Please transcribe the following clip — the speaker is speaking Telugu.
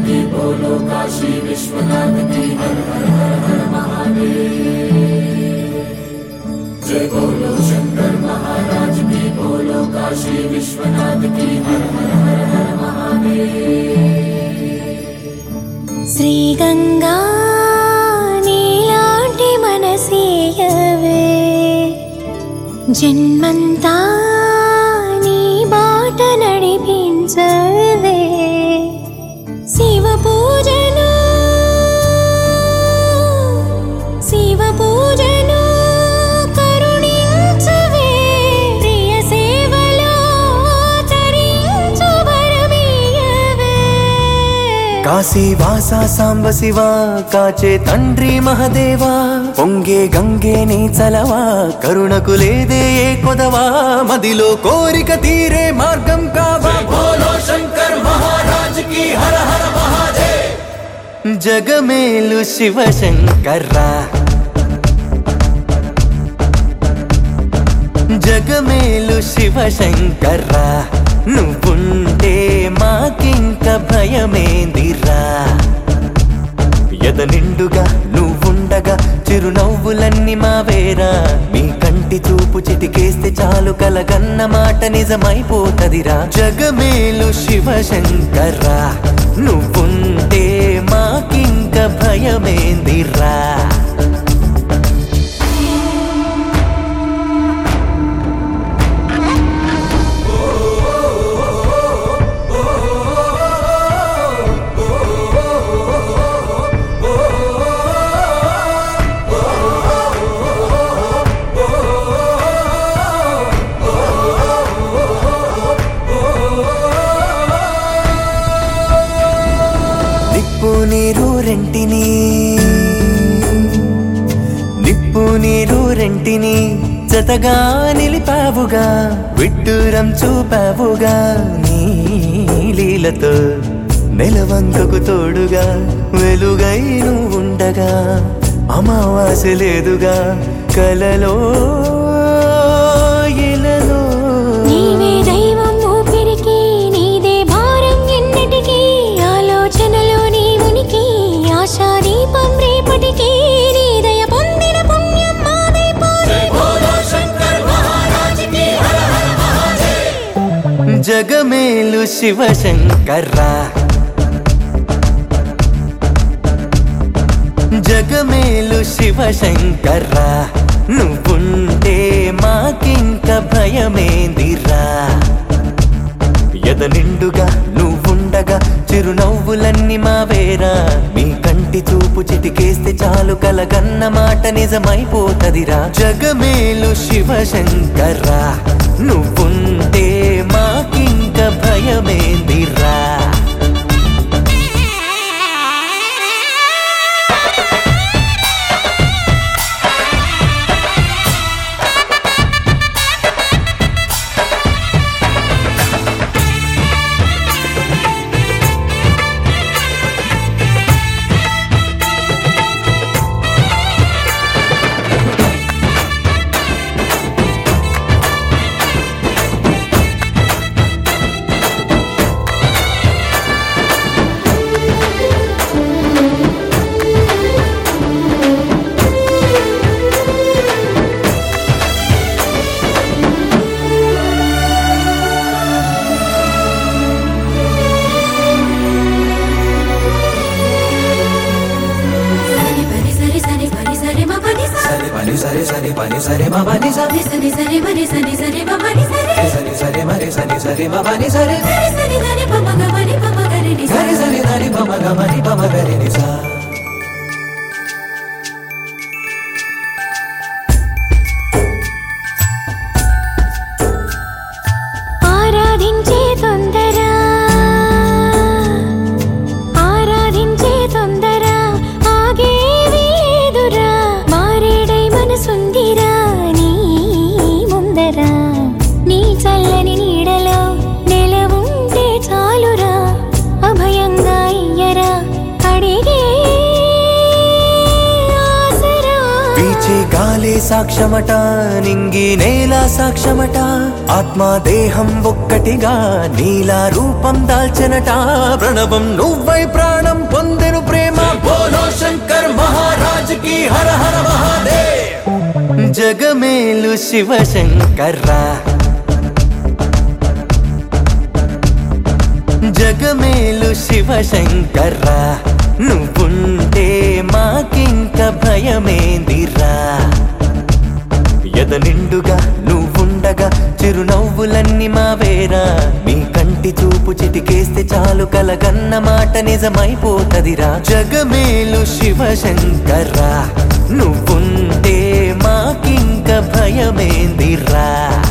की बोलो काशी विश्वनाथ की हर हर हर हर महादेव जय बोलो शंकर महाराज की बोलो काशी विश्वनाथ की हर हर हर हर महादेव శ్రీగంగా నీలాంటి మనసీయవే జన్మంతా నీ బాట నడిపించవే శివ పూజను శివ పూజను కరుణించవే ప్రియ సేవలో తరించు వరమీయవే కాశీ వాస సాంబ శివ కాచే తండ్రి మహదేవా పొంగే గంగే నీ చలవా కరుణకు లేదే ఏ కొదవా మదిలో కోరిక తీరే మార్గం కావా बोलो शंकर महाराज की हर हर महादेव జగమేలు శివ శంకర్రా జగమేలు శివ శంకర్రా నువ్వుంటే మాకింక భయమేందిరా ఎద నిండుగా నువ్వుండగా చిరునవ్వులన్నీ మావేరా మీ కంటి చూపు చిటికేస్తే చాలు కలగన్న మాట నిజమైపోతదిరా జగమేలు శివ శంకర్రా నువ్వుంటే మాకింక భయమేందిరా నిప్పు నీరు రెంటిని నిప్పు నీరు రెంటిని జతగా నిలిపావుగా విడ్డూరం చూపావుగా నీ లీలతో నెలవంకకు తోడుగా వెలుగై నువ్వు ఉండగా అమావాస్య లేదుగా కలలో ఇలలో నీవే దైవం ఊపిరికి నీదే భారం ఎన్నటికీ ఆలోచనలో నీ ఉనికి ఆశాదీపం రేపటికి నీ దయ పొందిన పుణ్యం మాదైపోయి बोलो शंकर महाराज की हर हर महादेव జగమేలు శివ శంకర్రా జగమేలు శివ శంకర్రా నువ్వుంటే మాకింక భయమేందిరా ఎద నిండుగా నువ్వుండగా చిరునవ్వులన్నీ మావేరా మీ కంటి చూపు చిటికేస్తే చాలు కలగన్న మాట నిజమైపోతదిరా జగమేలు శివ శంకర్రా నువ్వుంటే మాకింక భయమేందిరా సరి పని సరి సరి పని సరి మ పని సరి పని సరే సరే పని సరే మా పని సరే సరి సరి మరి సరి సరి మ పని సరి సరే సరే మరి సరే సరే మా పని సరే సరి సరి దని పమ గమని పమ గరి ని సరే సరే దాని పమ గమని పమ గరి నిసా ఆరాధించే తొందర ఆరాధించే తొందర ఆగేవి లేదురా మారేడై మనసుందిరా నీ ముందర నీ చల్లని నీడలో నెలవుంటే చాలురా అభయంగా ఇయ్యరా అడిగే వీచే గాలే సాక్ష్యమట నింగి నేల సాక్ష్యమట ఆత్మ దేహం ఒక్కటిగా నీలా రూపం దాల్చనట ప్రణవం నువ్వై ప్రాణం పొందెను ప్రేమ బోలో శంకర్ మహారాజ్ కి హర హర మహాదేవ్ జగమేలు శివ శంకర్రా జగమేలు శివ శంకర్రా నువ్వుంటే మాకింక భయమేందిరా ఎద నిండుగా నువ్వుండగా చిరునవ్వులన్నీ మావేరా నీ కంటి చూపు చిటికేస్తే చాలు కలగన్న మాట నిజమైపోతదిరా జగమేలు శివ శంకర్రా నువ్వుంటే మాకింక భయమేందిరా